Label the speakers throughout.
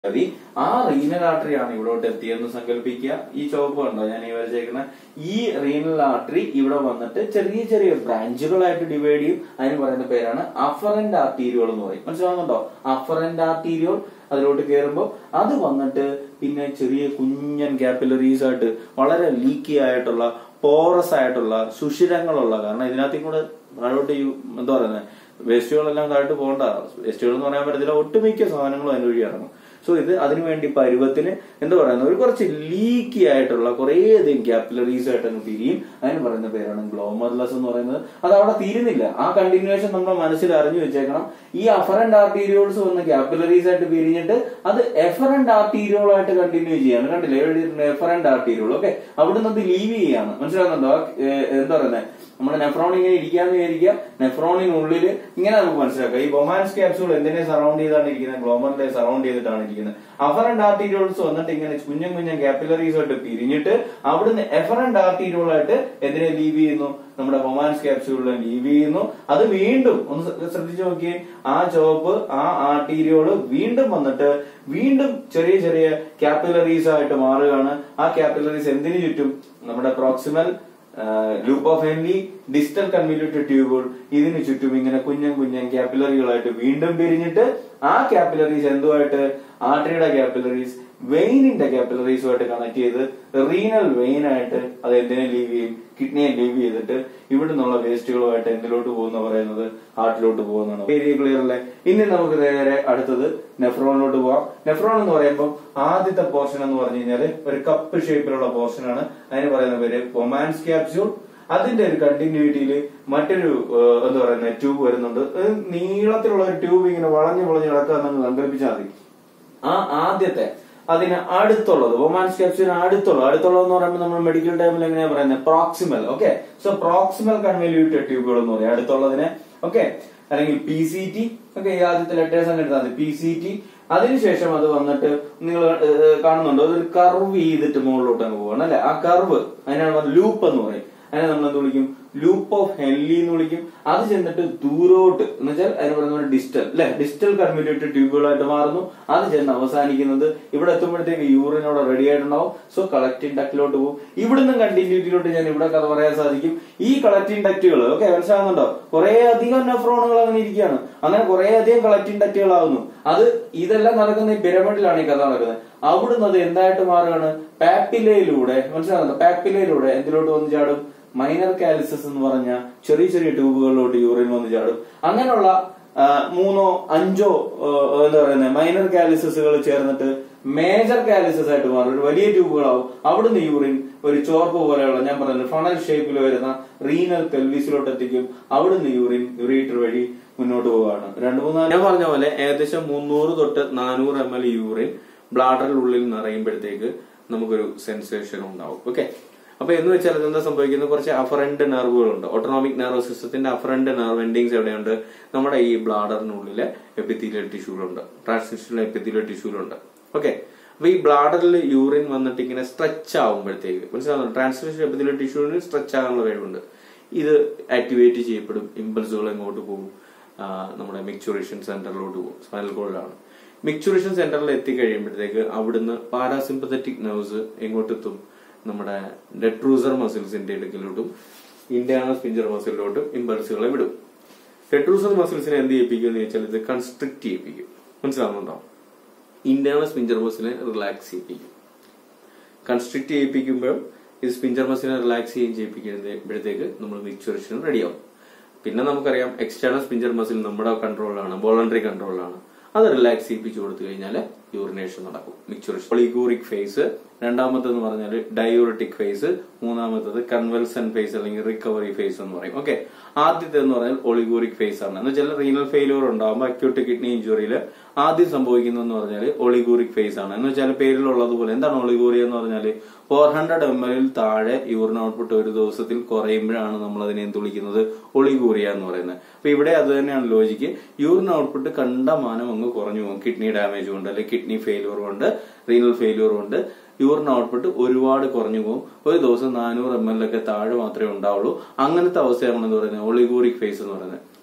Speaker 1: മതി ആ renal artery ആണ് ഇവിടോട്ട് എത്തിയെന്ന് സങ്കല്പിക്കുക ഈ ചുവപ്പ് കണ്ടോ ഞാൻ ഈ വരച്ചേക്കുന്ന ഈ റീനൽ ആർട്ടറി ഇവിടെ വന്നിട്ട് ചെറിയ ചെറിയ ബ്രാഞ്ചുകളായിട്ട് ഡിവൈഡ് ചെയ്യും അതിന് പറയുന്ന പേരാണ് അഫറന്റ് ആർട്ടീരിയോൾ എന്ന് പറയും മനസ്സിലാവുന്നുണ്ടോ അഫറന്റ് ആർട്ടീരിയോൾ അതിലോട്ട് കയറുമ്പോൾ അത് വന്നിട്ട് പിന്നെ ചെറിയ കുഞ്ഞൻ ക്യാപ്പിലറീസ് ആയിട്ട് വളരെ ലീക്കി ആയിട്ടുള്ള പോറസ് ആയിട്ടുള്ള സുഷിരങ്ങളുള്ള കാരണം ഇതിനകത്തും കൂടെ താഴോട്ട് ഈ എന്താ പറയുന്നത് വേസ്റ്റുകളെല്ലാം താഴോട്ട് പോകണ്ട വേസ്റ്റുകൾ എന്ന് പറയാൻ പറ്റത്തില്ല ഒട്ടുമിക്ക സാധനങ്ങളും അതിന് വഴി ഇറങ്ങും സോ ഇത് അതിനുവേണ്ടി പരുവത്തിന് എന്താ പറയുന്നത് ഒരു കുറച്ച് ലീക്കി ആയിട്ടുള്ള കുറേയധികം ക്യാപ്പിലറീസ് ആയിട്ട് അങ്ങ് തിരിയും അതിന് പറയുന്ന പേരാണ് ഗ്ലോമർലെസ് എന്ന് പറയുന്നത് അത് അവിടെ തീരുന്നില്ല ആ കണ്ടിന്യൂവേഷൻ നമ്മുടെ മനസ്സിൽ അറിഞ്ഞു വെച്ചേക്കണം ഈ അഫറന്റ് ആർട്ടീരിയോൾസ് വന്ന് ക്യാപ്പിലറീസ് ആയിട്ട് പിരിഞ്ഞിട്ട് അത് എഫറന്റ് ആർട്ടീരിയോൾ ആയിട്ട് കണ്ടിന്യൂ ചെയ്യാണ് കണ്ടില്ലേ എഴുതിയിട്ടുണ്ട് എഫറന്റ് ആർട്ടീരിയോൾ ഓക്കെ അവിടുന്ന് അത് ലീവ് ചെയ്യാണ് മനസ്സിലാകുന്നുണ്ടോ ആ, ഏ, എന്താ പറയുന്നത് നമ്മുടെ നെഫ്രോൺ ഇങ്ങനെ ഇരിക്കാന്ന് വിചാരിക്കുക നെഫ്രോണിനുള്ളിൽ ഇങ്ങനെ നമുക്ക് മനസ്സിലാക്കാം ഈ ബൊമാൻസ് ക്യാപ്സൂൾ എന്തിനെ സറൗണ്ട് ചെയ്താണ് ഇരിക്കുന്നത് ഗ്ലോമറിനെ സറൗണ്ട് ചെയ്തിട്ടാണ് ഇരിക്കുന്നത് അഫറന്റ് ആർട്ടീരിയോൾസ് വന്നിട്ട് ഇങ്ങനെ കുഞ്ഞൻ കുഞ്ഞൻ ക്യാപ്പിലറീസ് ആയിട്ട് പിരിഞ്ഞിട്ട് അവിടുന്ന് എഫറന്റ് ആർട്ടീരിയോൾ ആയിട്ട് എന്തിനെ ലീവ് ചെയ്യുന്നു നമ്മുടെ ബൊമാൻസ് ക്യാപ്സൂളിനെ ലീവ് ചെയ്യുന്നു അത് വീണ്ടും ഒന്ന് ശ്ര- ശ്രദ്ധിച്ചു നോക്കിയേ ആ ചുവപ്പ് ആ ആർട്ടീരിയോള് വീണ്ടും വന്നിട്ട് വീണ്ടും ചെറിയ ചെറിയ ക്യാപ്പിലറീസ് ആയിട്ട് മാറുകയാണ് ആ ക്യാപ്പിലറീസ് എന്തിനു ചുറ്റും നമ്മുടെ proximal loop of Henle distal convoluted ട്യൂബുകൾ ഇതിന് ചുറ്റും ഇങ്ങനെ കുഞ്ഞൻ കുഞ്ഞൻ ക്യാപ്പിലറികളായിട്ട് വീണ്ടും പിരിഞ്ഞിട്ട് ആ ക്യാപ്പിലറീസ് എന്തുമായിട്ട് ആർട്ടറിയുടെ ക്യാപ്പിലറീസ് വെയിനിന്റെ ക്യാപ്പിലറീസുമായിട്ട് കണക്ട് ചെയ്ത് റീനൽ വെയിൻ ആയിട്ട് അത് എന്തിനെ ലീവ് ചെയ്യും കിഡ്നിയെ ലീവ് ചെയ്തിട്ട് ഇവിടെ നിന്നുള്ള വേസ്റ്റുകളുമായിട്ട് എന്തിലോട്ട് പോകുന്ന പറയുന്നത് ഹാർട്ടിലോട്ട് പോകുന്നതാണ് ഏരിയ ക്ലിയർ അല്ലേ ഇനി നമുക്ക് നേരെ അടുത്തത് നെഫ്രോണിലോട്ട് പോവാം നെഫ്രോൺ എന്ന് പറയുമ്പോൾ ആദ്യത്തെ പോർഷൻ എന്ന് പറഞ്ഞു കഴിഞ്ഞാൽ ഒരു കപ്പ് ഷേപ്പിലുള്ള പോർഷൻ ആണ് അതിന് പറയുന്ന പേര് പൊമാൻസ് ക്യാപ്സ്യൂൾ അതിന്റെ ഒരു കണ്ടിന്യൂറ്റിയിൽ മറ്റൊരു ഏഹ്, എന്താ പറയുന്നത് ട്യൂബ് വരുന്നുണ്ട് അത് നീളത്തിലുള്ള ഒരു ട്യൂബ് ഇങ്ങനെ വളഞ്ഞു വളഞ്ഞു കിടക്കാന്ന് സങ്കല്പിച്ചാൽ മതി ആ ആദ്യത്തെ അതിന് അടുത്തുള്ളത് വൊമാൻസ് ക്യാപ്സ്യൂലിന് അടുത്തുള്ളത് അടുത്തുള്ളത് എന്ന് പറയുമ്പോൾ നമ്മൾ മെഡിക്കൽ ടൈമിൽ എങ്ങനെയാ പറയുന്നത് proximal okay so proximal convoluted ട്യൂബുകൾ എന്ന് പറയും അടുത്തുള്ളതിനെ ഓക്കെ അല്ലെങ്കിൽ പി സി ടി ഓക്കെ ഈ ആദ്യത്തെ ലെറ്റേഴ്സ് തന്നെ എടുത്താൽ മതി പി സി ടി അതിനുശേഷം അത് വന്നിട്ട് നിങ്ങൾ കാണുന്നുണ്ടോ അതൊരു കർവ് ചെയ്തിട്ട് മുകളിലോട്ട് അങ്ങ് പോകണം അല്ലെ ആ കർവ് അതിനാണ് ലൂപ്പ് എന്ന് പറയും അതിനെ നമ്മൾ എന്ത് വിളിക്കും ലൂപ്പ് ഓഫ് ഹെല്ലി എന്ന് വിളിക്കും അത് ചെന്നിട്ട് ദൂരോട്ട് എന്ന് വെച്ചാൽ അതിന് പറയുന്ന ഡിസ്റ്റൽ അല്ലെ ഡിസ്റ്റൽ കൺവ്യൂട്ടഡ് ട്യൂബുകളായിട്ട് മാറുന്നു അത് ചെന്ന് അവസാനിക്കുന്നത് ഇവിടെ എത്തുമ്പോഴത്തേക്ക് യൂറിൻ അവിടെ റെഡി ആയിട്ടുണ്ടാവും സോ കളക്ടിങ് ഡക്റ്റിലോട്ട് പോകും ഇവിടുന്ന് കണ്ടിന്യൂറ്റിയിലോട്ട് ഞാൻ ഇവിടെ കഥ പറയാൻ സാധിക്കും ഈ കളക്ടിങ് ഡക്റ്റുകൾ ഓക്കെ മനസ്സിലാകുന്നുണ്ടോ കുറെ അധികം നെഫ്രോണുകൾ അങ്ങനെ ഇരിക്കുകയാണ് അങ്ങനെ കുറെ അധികം കളക്ടിങ് ഡക്റ്റുകളാവുന്നു അത് ഇതെല്ലാം നടക്കുന്ന ഈ പിരമിഡിലാണ് ഈ കഥ നടക്കുന്നത് അവിടുന്ന് അത് എന്തായിട്ട് മാറുകയാണ് പാപ്പിലയിലൂടെ മനസ്സിലാകുന്നുണ്ടോ പാപ്പിലയിലൂടെ എന്തിലോട്ട് വന്ന് ചാടും മൈനർ കാലിസസ് എന്ന് പറഞ്ഞ ചെറിയ ചെറിയ ട്യൂബുകളിലോട്ട് യൂറിൻ വന്ന് ചാടും അങ്ങനെയുള്ള ആ, മൂന്നോ അഞ്ചോ ആ, എന്താ പറയുന്നത് മൈനർ കാലിസസുകൾ ചേർന്നിട്ട് മേജർ കാലിസസ് ആയിട്ട് മാറും ഒരു വലിയ ട്യൂബുകളാവും അവിടുന്ന് യൂറിൻ ഒരു ചോർപ്പ് പോലെയുള്ള ഞാൻ പറഞ്ഞത് ഫണൽ ഷേപ്പിൽ വരുന്ന റീനൽ പെൽവിസിലോട്ട് എത്തിക്കും അവിടുന്ന് യൂറിൻ യുറീറ്റർ വഴി മുന്നോട്ട് പോവുകയാണ് രണ്ട് മൂന്ന് ഞാൻ പറഞ്ഞ പോലെ ഏകദേശം മുന്നൂറ് തൊട്ട് നാനൂറ് എം എൽ യൂറിൻ ബ്ലാഡറിനുള്ളിൽ നിറയുമ്പോഴത്തേക്ക് നമുക്കൊരു സെൻസേഷൻ ഉണ്ടാവും ഓക്കെ അപ്പൊ എന്ന് വെച്ചാൽ എന്താ സംഭവിക്കുന്നത് കുറച്ച് അഫറന്റ് നെർവുകളുണ്ട് ഓട്ടോണോമിക് നെർവ് സിസ്റ്റത്തിന്റെ അഫറന്റ് നെർവ് എൻഡിങ്സ് എവിടെയുണ്ട് നമ്മുടെ ഈ ബ്ലാഡറിനുള്ളിലെ എപ്പിത്തീലിയൽ ടിഷ്യൂലുണ്ട് ട്രാൻസ്മിഷനിലെ എപ്പിത്തീലിയൽ ടിഷ്യൂലുണ്ട് ഓക്കെ അപ്പൊ ഈ ബ്ലാഡറിൽ യൂറിൻ വന്നിട്ട് ഇങ്ങനെ സ്ട്രെച്ച് ആവുമ്പോഴത്തേക്ക് മനസ്സിലാവുന്നു ട്രാൻസ്മിഷൻ എപ്പിത്തീലിയൽ ടിഷ്യൂവിന് സ്ട്രെച്ച് ആകാനുള്ള കഴിവുണ്ട് ഇത് ആക്ടിവേറ്റ് ചെയ്യപ്പെടും ഇമ്പൾസുകൾ എങ്ങോട്ട് പോകും ആ, നമ്മുടെ മിക്ചുറേഷൻ സെന്ററിലോട്ട് പോകും സ്പൈനൽ കോഡിലാണ് മിക്ചുറേഷൻ സെന്ററിൽ എത്തിക്കഴിയുമ്പോഴത്തേക്ക് അവിടുന്ന് പാരാസിമ്പത്തറ്റിക് നെർവ്സ് എങ്ങോട്ടെത്തും നമ്മുടെ ഡെട്രൂസർ മസിൽസിന്റെ ഇടയ്ക്കിലോട്ടും ഇന്റേണൽ സ്പിഞ്ചർ മസിലിലോട്ടും ഇമ്പൾസുകളെ വിടും ഡെട്രൂസർ മസിൽസിനെ എന്ത് ചെയ്യിപ്പിക്കും എന്ന് വെച്ചാൽ ഇത് കൺസ്ട്രിക്ട് ചെയ്യിപ്പിക്കും മനസ്സിലാവുന്നുണ്ടോ ഇന്റേണൽ സ്പിഞ്ചർ മസിലിനെ റിലാക്സ് ചെയ്യിപ്പിക്കും കൺസ്ട്രിക്ട് ചെയ്യിപ്പിക്കുമ്പോൾ ഇത് സ്പിഞ്ചർ മസിലിനെ റിലാക്സ് ചെയ്യുകയും ചെയ്യിപ്പിക്കുമ്പോഴത്തേക്ക് നമ്മൾ മിക്ചുറേഷൻ റെഡിയാവും പിന്നെ നമുക്കറിയാം എക്സ്റ്റേണൽ സ്പിഞ്ചർ മസിൽ നമ്മുടെ കൺട്രോളിലാണ് വോളണ്ടറി കൺട്രോളിലാണ് അത് റിലാക്സ് ചെയ്യിപ്പിച്ചു കൊടുത്തു കഴിഞ്ഞാൽ യൂറിനേഷൻ നടക്കും മിക്ചുറേഷൻ ഒളിഗൂറിക് ഫേസ് രണ്ടാമത്തെന്ന് പറഞ്ഞാൽ ഡയൂറിറ്റിക് ഫേസ് മൂന്നാമത്തത് കൺവൽസൻ ഫേസ് അല്ലെങ്കിൽ റിക്കവറി ഫേസ് എന്ന് പറയും ഓക്കെ ആദ്യത്തെ എന്ന് പറഞ്ഞാൽ ഒളിഗൂറിക് ഫേസ് ആണ് എന്ന് വെച്ചാൽ റീനൽ ഫെയിലിയർ ഉണ്ടാകുമ്പോൾ അക്യൂട്ട് കിഡ്നി ഇഞ്ചുറിയിൽ ആദ്യം സംഭവിക്കുന്നതെന്ന് പറഞ്ഞാൽ ഒളിഗൂറിക് ഫേസ് ആണ് എന്ന് വെച്ചാൽ പേരിലുള്ളതുപോലെ എന്താണ് ഒളിഗൂറി എന്ന് പറഞ്ഞാൽ ഫോർ ഹൺഡ്രഡ് എം എല്ലിൽ താഴെ യൂറിൻ ഔട്ട്പുട്ട് ഒരു ദിവസത്തിൽ കുറയുമ്പോഴാണ് നമ്മൾ അതിനെ എന്ത് വിളിക്കുന്നത് ഒളിഗൂറിയ എന്ന് പറയുന്നത് അപ്പൊ ഇവിടെ അത് തന്നെയാണ് ലോജിക്ക് യൂറിൻ ഔട്ട്പുട്ട് കണ്ടമാനം അങ്ങ് കുറഞ്ഞു പോകും കിഡ്നി ഡാമേജ് കൊണ്ട് അല്ലെങ്കിൽ കിഡ്നി ഫെയിലിയർ കൊണ്ട് റീനൽ ഫെയിലിയർ കൊണ്ട് യൂറിൻ ഔട്ട്പുട്ട് ഒരുപാട് കുറഞ്ഞു പോകും ഒരു ദിവസം നാനൂറ് എം എൽ ഒക്കെ താഴെ മാത്രമേ ഉണ്ടാവുള്ളൂ അങ്ങനത്തെ അവസ്ഥയാണ് എന്ന് പറയുന്നത് ഒളിഗൂറിക് ഫേസ് എന്ന് പറയുന്നത്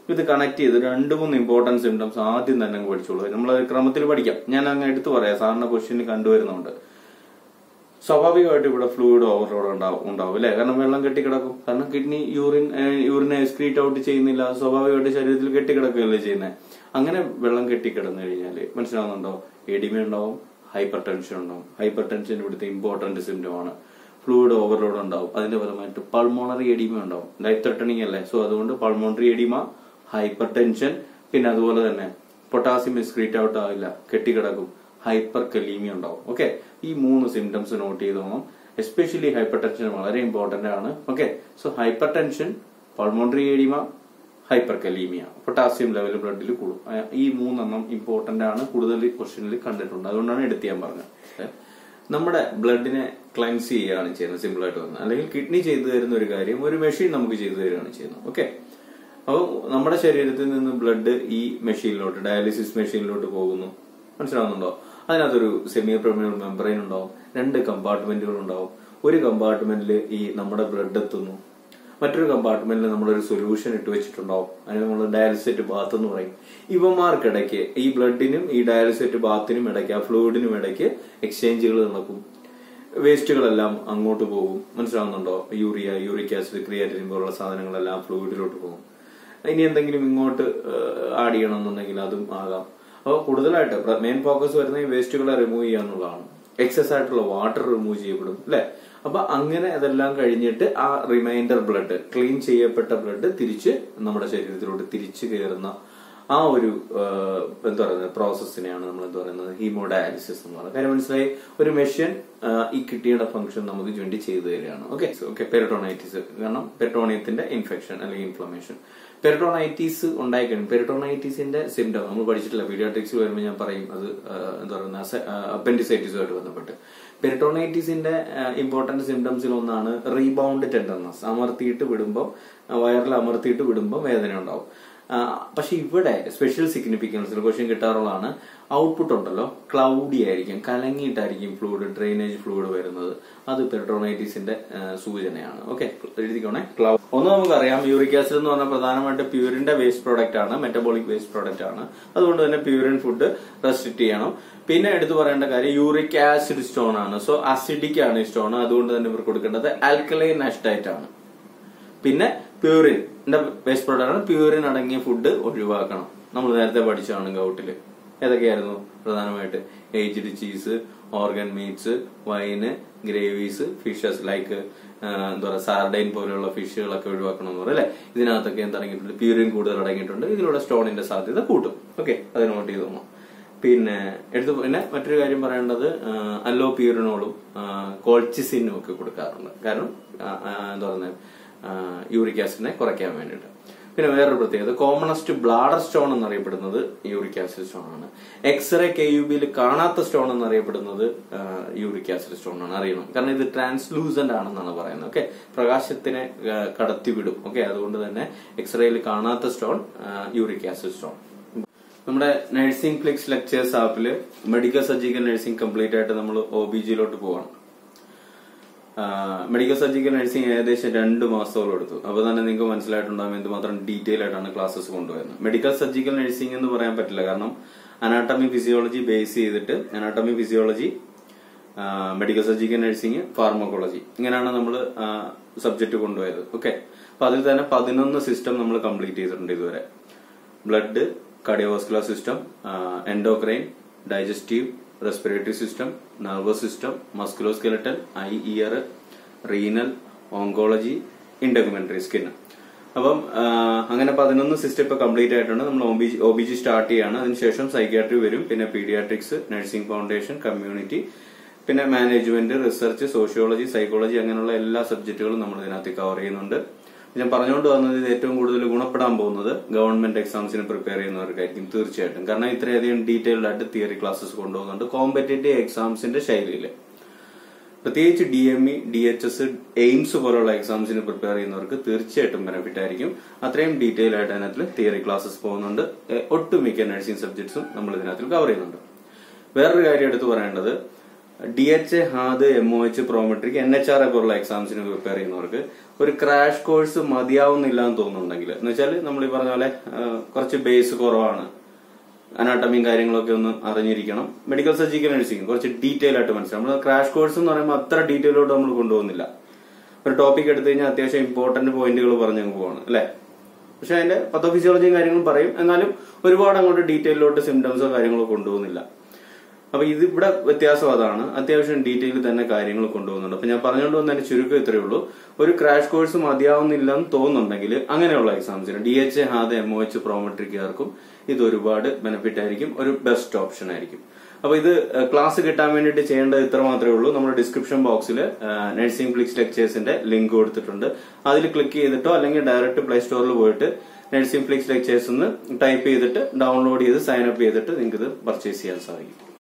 Speaker 1: ഇത് കണക്ട് ചെയ്ത് രണ്ട് മൂന്ന് ഇമ്പോർട്ടൻറ്റ് സിംറ്റംസ് ആദ്യം തന്നെ അങ്ങ് പഠിച്ചോളൂ നമ്മൾ ക്രമത്തിൽ പഠിക്കാം ഞാൻ അങ്ങ് എടുത്തു പറയാം സാറിന് ക്വസ്റ്റ്യൻ കണ്ടുവരുന്നുണ്ട് സ്വാഭാവികമായിട്ട് ഇവിടെ ഫ്ലൂയിഡ് ഓവർലോഡ് ഉണ്ടാവും ഉണ്ടാവും അല്ലെ കാരണം വെള്ളം കെട്ടിക്കിടക്കും കാരണം കിഡ്നി യൂറിൻ യൂറിനെ എക്സ്ക്രീറ്റ് ഔട്ട് ചെയ്യുന്നില്ല സ്വാഭാവികമായിട്ട് ശരീരത്തിൽ കെട്ടിക്കിടക്കുകയല്ലേ ചെയ്യുന്നത് അങ്ങനെ വെള്ളം കെട്ടിക്കിടന്നു കഴിഞ്ഞാൽ മനസ്സിലാവുന്നുണ്ടോ എഡിമ ഉണ്ടാവും ഹൈപ്പർ ടെൻഷൻ ഉണ്ടാവും ഹൈപ്പർ ടെൻഷൻ ഇവിടുത്തെ ഇമ്പോർട്ടന്റ് സിംറ്റം ആണ് ഫ്ലൂയിഡ് ഓവർലോഡ് ഉണ്ടാവും അതിന്റെ ഫലമായിട്ട് പൾമോണറി എഡിമ ഉണ്ടാവും ലൈഫ് ത്രെട്ടണിങ് അല്ലേ സോ അതുകൊണ്ട് പൾമോണറി എഡിമ ഹൈപ്പർ ടെൻഷൻ പിന്നെ അതുപോലെ തന്നെ പൊട്ടാസ്യം എക്സ്ക്രീറ്റ് ഔട്ട് ആവില്ല കെട്ടിക്കിടക്കും ഹൈപ്പർ കലീമിയ ഉണ്ടാവും ഓക്കെ ഈ മൂന്ന് സിംറ്റംസ് നോട്ട് ചെയ്ത് പോകണം എസ്പെഷ്യലി ഹൈപ്പർ ടെൻഷൻ വളരെ ഇമ്പോർട്ടന്റ് ആണ് okay so hypertension pulmonary oedema hyperkalaemia potassium level ബ്ലഡിൽ കൂടും ആ, ഈ മൂന്നെണ്ണം ഇമ്പോർട്ടന്റ് ആണ് കൂടുതൽ ക്വസ്റ്റ്യനിൽ കണ്ടിട്ടുണ്ട് അതുകൊണ്ടാണ് എടുത്ത് ഞാൻ പറഞ്ഞത് നമ്മുടെ ബ്ലഡിനെ ക്ലൻസ് ചെയ്യുകയാണ് ചെയ്യുന്നത് സിമ്പിൾ ആയിട്ട് പറഞ്ഞാൽ അല്ലെങ്കിൽ കിഡ്നി ചെയ്തു തരുന്ന ഒരു കാര്യം ഒരു മെഷീൻ നമുക്ക് ചെയ്തു തരികയാണ് ചെയ്യുന്നത് ഓക്കെ അപ്പോൾ നമ്മുടെ ശരീരത്തിൽ നിന്ന് ബ്ലഡ് ഈ മെഷീനിലോട്ട് ഡയാലിസിസ് മെഷീനിലോട്ട് പോകുന്നു മനസ്സിലാവുന്നുണ്ടോ അതിനകത്തൊരു സെമി പ്രമിനൽ മെമ്പറൈൻ ഉണ്ടാവും രണ്ട് കമ്പാർട്ട്മെന്റുകൾ ഉണ്ടാവും ഒരു കമ്പാർട്ട്മെന്റിൽ ഈ നമ്മുടെ ബ്ലഡ് എത്തുന്നു മറ്റൊരു കമ്പാർട്ട്മെന്റിൽ നമ്മളൊരു സൊല്യൂഷൻ ഇട്ട് വെച്ചിട്ടുണ്ടാവും അതിന് നമ്മൾ ഡയാലിസെറ്റ് ബാത്ത് എന്ന് പറയും ഇവന്മാർക്കിടയ്ക്ക് ഈ ബ്ലഡിനും ഈ ഡയാലിസെറ്റ് ബാത്തിനും ഇടയ്ക്ക് ആ ഫ്ലൂയിഡിനും ഇടയ്ക്ക് എക്സ്ചേഞ്ചുകൾ നടക്കും വേസ്റ്റുകളെല്ലാം അങ്ങോട്ട് പോകും മനസ്സിലാവുന്നുണ്ടോ യൂറിയ യൂറിക് ആസിഡ് ക്രിയാറ്റിൻ പോലുള്ള സാധനങ്ങളെല്ലാം ഫ്ലൂയിഡിലോട്ട് പോകും ഇനി എന്തെങ്കിലും ഇങ്ങോട്ട് ആഡ് ചെയ്യണമെന്നുണ്ടെങ്കിൽ അതും ആകാം അപ്പോൾ കൂടുതലായിട്ട് മെയിൻ ഫോക്കസ് വരുന്ന ഈ വേസ്റ്റുകളെ റിമൂവ് ചെയ്യുക എന്നുള്ളതാണ് എക്സസ് ആയിട്ടുള്ള വാട്ടർ റിമൂവ് ചെയ്യപ്പെടും അല്ലെ അപ്പൊ അങ്ങനെ അതെല്ലാം കഴിഞ്ഞിട്ട് ആ റിമൈൻഡർ ബ്ലഡ് ക്ലീൻ ചെയ്യപ്പെട്ട ബ്ലഡ് തിരിച്ച് നമ്മുടെ ശരീരത്തിലോട്ട് തിരിച്ചു കയറുന്ന ആ ഒരു ആ, എന്താ പറയുന്നത് പ്രോസസ്സിനെയാണ് നമ്മൾ എന്താ പറയുന്നത് ഹീമോഡയാലിസിസ് എന്ന് പറയുന്നത് കാര്യം മനസ്സിലായി ഒരു മെഷീൻ ഈ കിഡ്നിയുടെ ഫംഗ്ഷൻ നമുക്ക് വേണ്ടി ചെയ്തു തരികയാണ് ഓക്കെ ഓക്കെ പെരട്ടോണൈറ്റിസ് കാരണം പെരട്ടോണിയത്തിന്റെ ഇൻഫെക്ഷൻ അല്ലെങ്കിൽ ഇൻഫ്ലമേഷൻ പെരട്ടോണൈറ്റീസ് ഉണ്ടായിക്കഴിഞ്ഞു പെരട്ടോണൈറ്റീസിന്റെ സിംറ്റം നമ്മൾ പഠിച്ചിട്ടില്ല പീഡിയാട്രിക്സിൽ വരുമ്പോൾ ഞാൻ പറയും അത് ആ, എന്താ പറയുക അപ്പൻഡിസൈറ്റിസുമായിട്ട് ബന്ധപ്പെട്ട് പെരട്ടോണൈറ്റീസിന്റെ ഇമ്പോർട്ടന്റ് സിംറ്റംസിൽ ഒന്നാണ് റീബൗണ്ട് ടെൻഡർനെസ് അമർത്തിയിട്ട് വിടുമ്പോൾ വയറിൽ അമർത്തിയിട്ട് വിടുമ്പോൾ വേദന ഉണ്ടാവും ആ, പക്ഷെ ഇവിടെ സ്പെഷ്യൽ സിഗ്നിഫിക്കൻസിൽ ക്വസ്റ്റ്യൻ കിട്ടാറുള്ളതാണ് ഔട്ട്പുട്ട് ഉണ്ടല്ലോ ക്ലൗഡി ആയിരിക്കും കലങ്ങിയിട്ടായിരിക്കും ഫ്ലൂയിഡ് ഡ്രെയിനേജ് ഫ്ലൂയിഡ് വരുന്നത് അത് പെർട്ടോണൈറ്റിസിന്റെ സൂചനയാണ് ഓക്കെ എഴുതിക്കോണേ ക്ലൗ ഒന്ന് നമുക്കറിയാം യൂറിക് ആസിഡ് എന്ന് പറഞ്ഞാൽ പ്രധാനമായിട്ട് പ്യൂരിന്റെ വേസ്റ്റ് പ്രോഡക്റ്റ് ആണ് മെറ്റബോളിക് വേസ്റ്റ് പ്രോഡക്റ്റ് ആണ് അതുകൊണ്ട് തന്നെ പ്യൂരിൻ ഫുഡ് റെസ്ട്രിക്ട് ചെയ്യണം പിന്നെ എടുത്തു പറയേണ്ട കാര്യം യൂറിക് ആസിഡ് സ്റ്റോൺ ആണ് സോ അസിഡിക് ആണ് ഈ സ്റ്റോൺ അതുകൊണ്ട് തന്നെ ഇവർ കൊടുക്കേണ്ടത് ആൽക്കലൈൻ അസ്റ്റൈറ്റ് ആണ് പിന്നെ പ്യൂറിൻ വേസ്റ്റ് പ്രോഡക്റ്റ് ആണ് പ്യൂറിൻ അടങ്ങിയ ഫുഡ് ഒഴിവാക്കണം നമ്മൾ നേരത്തെ പഠിച്ചതാണ് ഗൗട്ടില് ഏതൊക്കെയായിരുന്നു പ്രധാനമായിട്ട് aged cheese organ meats wine gravies fishes like എന്താ പറയുക സാർഡൈൻ പോലെയുള്ള ഫിഷുകളൊക്കെ ഒഴിവാക്കണം എന്ന് പറയും അല്ലെ ഇതിനകത്തൊക്കെ എന്ത് അടങ്ങിയിട്ടുണ്ട് പ്യൂരിൻ കൂടുതൽ അടങ്ങിയിട്ടുണ്ട് ഇതിലൂടെ സ്റ്റോണിന്റെ സാധ്യത കൂട്ടും ഓക്കെ അത് നോട്ട് ചെയ്ത് തോന്നും പിന്നെ എടുത്ത് പിന്നെ മറ്റൊരു കാര്യം പറയേണ്ടത് അല്ലോ പ്യൂരിനോളും കോൾച്ചിസിനും ഒക്കെ കൊടുക്കാറുണ്ട് കാരണം ആ, ആ, എന്താ പറയുന്നത് യൂറിക് ആസിഡിനെ കുറയ്ക്കാൻ വേണ്ടിയിട്ട് പിന്നെ വേറൊരു പ്രത്യേകത കോമണസ്റ്റ് ബ്ലാഡർ സ്റ്റോൺ എന്നറിയപ്പെടുന്നത് യൂറിക് ആസിഡ് സ്റ്റോൺ ആണ് എക്സ്റേ കെ യു ബിയിൽ കാണാത്ത സ്റ്റോൺ എന്നറിയപ്പെടുന്നത് യൂറിക് ആസിഡ് സ്റ്റോൺ ആണ് അറിയണം കാരണം ഇത് ട്രാൻസ്ലൂസന്റ് ആണെന്നാണ് പറയുന്നത് ഓക്കെ പ്രകാശത്തിനെ ആ, കടത്തിവിടും ഓക്കെ അതുകൊണ്ട് തന്നെ എക്സ്റേയിൽ കാണാത്ത സ്റ്റോൺ യൂറിക് ആസിഡ് സ്റ്റോൺ നമ്മുടെ നഴ്സിംഗ് ഫ്ലിക്സ് ലെക്ചേഴ്സ് ആപ്പിൽ മെഡിക്കൽ സർജിക്കൽ നഴ്സിംഗ് കംപ്ലീറ്റ് ആയിട്ട് നമ്മൾ ഒ ബി ജിയിലോട്ട് പോവാണ് മെഡിക്കൽ സർജിക്കൽ നഴ്സിംഗ് ഏകദേശം രണ്ട് മാസത്തോളം എടുത്തു അപ്പോൾ തന്നെ നിങ്ങൾക്ക് മനസ്സിലായിട്ടുണ്ടാകും എന്തുമാത്രം ഡീറ്റെയിൽ ആയിട്ടാണ് ക്ലാസ്സസ് കൊണ്ടുവരുന്നത് മെഡിക്കൽ സർജിക്കൽ നഴ്സിംഗ് എന്ന് പറയാൻ പറ്റില്ല കാരണം അനാട്ടമി ഫിസിയോളജി ബേസ് ചെയ്തിട്ട് anatomy physiology medical surgical nursing pharmacology ഇങ്ങനെയാണ് നമ്മൾ സബ്ജക്ട് കൊണ്ടുപോയത് ഓക്കെ അപ്പൊ അതിൽ തന്നെ പതിനൊന്ന് സിസ്റ്റം നമ്മൾ കംപ്ലീറ്റ് ചെയ്തിട്ടുണ്ട് ഇതുവരെ blood cardiovascular system endocrine digestive respiratory system nervous system musculoskeletal eye ear renal oncology integumentary skin അപ്പം ആ, അങ്ങനെ പതിനൊന്ന് സിസ്റ്റം ഇപ്പൊ കംപ്ലീറ്റ് ആയിട്ടുണ്ട് നമ്മൾ ഒ ബി ജി സ്റ്റാർട്ട് ചെയ്യാണ് അതിനുശേഷം സൈക്യാട്രി വരും പിന്നെ പീഡിയാട്രിക്സ് നഴ്സിംഗ് ഫൗണ്ടേഷൻ കമ്മ്യൂണിറ്റി പിന്നെ മാനേജ്മെന്റ് റിസർച്ച് സോഷ്യോളജി സൈക്കോളജി അങ്ങനെയുള്ള എല്ലാ സബ്ജക്റ്റുകളും നമ്മൾ ഇതിനകത്ത് കവർ ചെയ്യുന്നുണ്ട് ഞാൻ പറഞ്ഞുകൊണ്ട് വന്നത് ഇത് ഏറ്റവും കൂടുതൽ ഗുണപ്പെടാൻ പോകുന്നത് ഗവൺമെന്റ് എക്സാംസിന് പ്രിപ്പയർ ചെയ്യുന്നവർക്കായിരിക്കും തീർച്ചയായിട്ടും കാരണം ഇത്രയധികം ഡീറ്റെയിൽഡ് ആയിട്ട് തിയറി ക്ലാസ്സസ് കൊണ്ടുപോകുന്നുണ്ട് കോമ്പറ്റേറ്റീവ് എക്സാംസിന്റെ ശൈലിയിൽ പ്രത്യേകിച്ച് D M E D H S AIIMS പോലുള്ള എക്സാംസിന് പ്രിപ്പയർ ചെയ്യുന്നവർക്ക് തീർച്ചയായിട്ടും ബെനിഫിറ്റ് ആയിരിക്കും അത്രയും ഡീറ്റെയിൽ ആയിട്ട് അതിനകത്ത് തിയറി ക്ലാസ്സസ് പോകുന്നുണ്ട് എ, ഒട്ടുമിക്ക നഴ്സിംഗ് സബ്ജക്ട്സും നമ്മൾ ഇതിനകത്ത് കവർ ചെയ്യുന്നുണ്ട് വേറൊരു കാര്യം എടുത്തു പറയേണ്ടത്
Speaker 2: D H A HAAD M O H Prometric N H R പോലുള്ള എക്സാംസിന് പ്രിപ്പയർ ചെയ്യുന്നവർക്ക് ഒരു ക്രാഷ് കോഴ്സ് മതിയാവുന്നില്ല എന്ന് തോന്നുന്നുണ്ടെങ്കിൽ എന്ന് വെച്ചാൽ നമ്മൾ ഈ പറഞ്ഞ പോലെ ആ, കുറച്ച് ബേസ് കുറവാണ് അനാട്ടമിയും കാര്യങ്ങളൊക്കെ ഒന്ന് അറിഞ്ഞിരിക്കണം മെഡിക്കൽ സർജിക്കൽ നഴ്സിംഗ് കുറച്ച് ഡീറ്റെയിൽ ആയിട്ട് മനസ്സിലാവും നമ്മൾ ക്രാഷ് കോഴ്സ് എന്ന് പറയുമ്പോൾ അത്ര ഡീറ്റെയിലോട്ട് നമ്മൾ കൊണ്ടുപോകുന്നില്ല ഒരു ടോപ്പിക് എടുത്തു കഴിഞ്ഞാൽ അത്യാവശ്യം ഇമ്പോർട്ടന്റ് പോയിന്റുകൾ പറഞ്ഞു പോവാണ് അല്ലെ പക്ഷെ അതിന്റെ പത്തോഫിസിയോളജിയും കാര്യങ്ങളും പറയും എന്നാലും ഒരുപാട് അങ്ങോട്ട് ഡീറ്റെയിലോട്ട് സിംറ്റംസോ കാര്യങ്ങളോ കൊണ്ടുപോകുന്നില്ല അപ്പൊ ഇത് ഇവിടെ വ്യത്യാസം അതാണ് അത്യാവശ്യം ഡീറ്റെയിൽ തന്നെ കാര്യങ്ങൾ കൊണ്ടുപോകുന്നുണ്ട് അപ്പൊ ഞാൻ പറഞ്ഞുകൊണ്ട് വന്നതിന്റെ ചുരുക്കം ഇത്രയേ ഉള്ളൂ ഒരു ക്രാഷ് കോഴ്സ് മതിയാവുന്നില്ല എന്ന് തോന്നുന്നുണ്ടെങ്കിൽ അങ്ങനെയുള്ള എക്സാംസിന് D H A HAAD M O H പ്രോമെട്രിക്കാർക്കും ഇത് ഒരുപാട് ബെനിഫിറ്റ് ആയിരിക്കും ഒരു ബെസ്റ്റ് ഓപ്ഷൻ ആയിരിക്കും അപ്പൊ ഇത് ക്ലാസ് കിട്ടാൻ വേണ്ടിയിട്ട് ചെയ്യേണ്ടത് ഇത്ര മാത്രമേ ഉള്ളൂ നമ്മുടെ ഡിസ്ക്രിപ്ഷൻ ബോക്സിൽ നഴ്സിംഗ് ഫ്ലിക്സ് ലെക്ചേഴ്സിന്റെ ലിങ്ക് കൊടുത്തിട്ടുണ്ട് അതിൽ ക്ലിക്ക് ചെയ്തിട്ടോ അല്ലെങ്കിൽ ഡയറക്റ്റ് പ്ലേ സ്റ്റോറിൽ പോയിട്ട് നഴ്സിംഗ് ഫ്ലിക്സ് ലെക്ചേഴ്സ് എന്ന് ടൈപ്പ് ചെയ്തിട്ട് ഡൗൺലോഡ് ചെയ്ത് സൈൻ അപ്പ് ചെയ്തിട്ട് നിങ്ങൾക്ക് ഇത് പർച്ചേസ് ചെയ്യാൻ സാധിക്കും